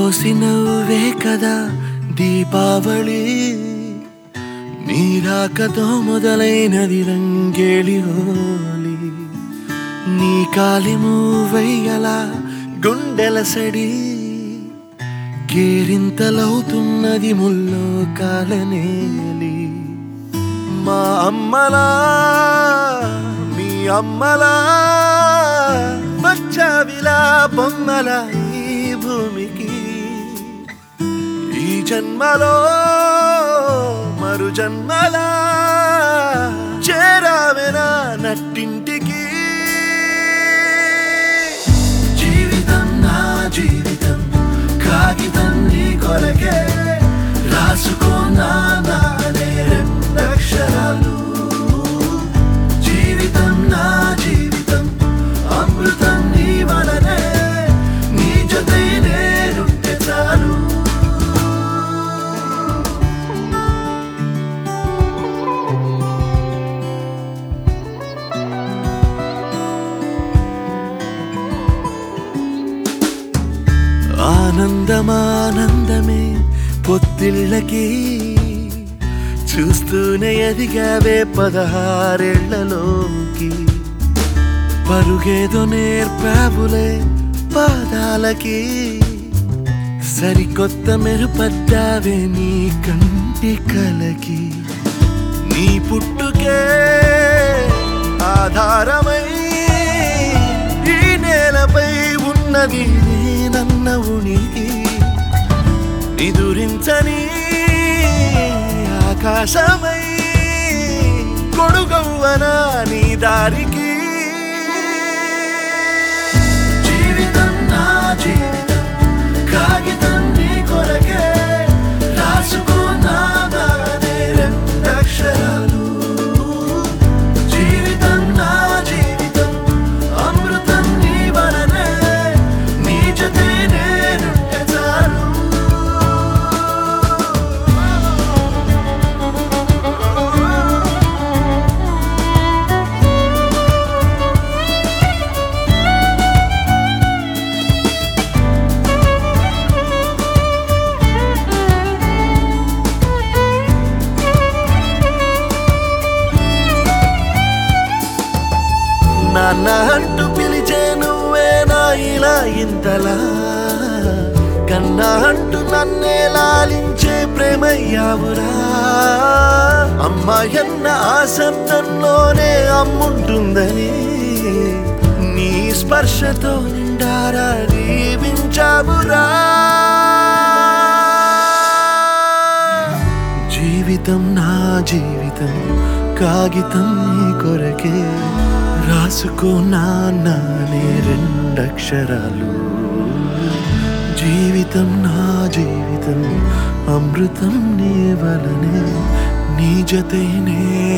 పోసి నవ్వే కదా దీపావళి నీ రాకతో మొదలైనది రంగేళి హోలీ నీ కాలి మూవయ్యలా గుండెల సడి కేరింతలవుతున్నది ముల్లో కాలనేలి మా అమ్మలా మీ అమ్మలా వచ్చావిలా బొమ్మల ఈ భూమికి ఈ జన్మలో మరు జన్మలా చేరావెనా నట్టింటికి జీవితం నా జీవితం కాగితం నీ కొరకే రాసుకోనా నానే రెండక్షరాలు జీవితం నా జీవితం అమృతం నీ వలనే నీ జొతే నేనుంటే చాలు ఆనందమానందమే పొత్తిళ్ళకి చూస్తూనే ఎదిగావే పదహారేళ్లలోకి పరుగేదో నేర్పావులే పాదాలకి సరికొత్త మెరుపడ్డావే నీ కంటి కలకి నీ పుట్టుకే ఆధారమై ఈ నేలపై ఉన్నది నన్న ఉనికి నిదురించని ఆకాశమై కొడుగవ్వన నీ దారికి జీవితం నా జీవితం కాగితం నీ కొరకే రాసుకోనా నానే రెండక్షరాలు జీవితం నా జీవితం అమృతం నీ వలనే నీ జతే నేనుంటే చాలు నాన్న అంటూ పిలిచే నువ్వే నా ఇలా ఇంతలా కన్నా అంటూ నన్నే లాలించే ప్రేమయ్యావురా అమ్మాయన్న ఆ శబ్దంలోనే అమ్ముంటుందని నీ స్పర్శతో నిండారా దీవించావురా జీవితం నా జీవితం కాగితం నీ కొరకే రాసుకో నానే రెండక్షరాలు జీవితం నా జీవితం అమృతం నీ వలనే నీ జతే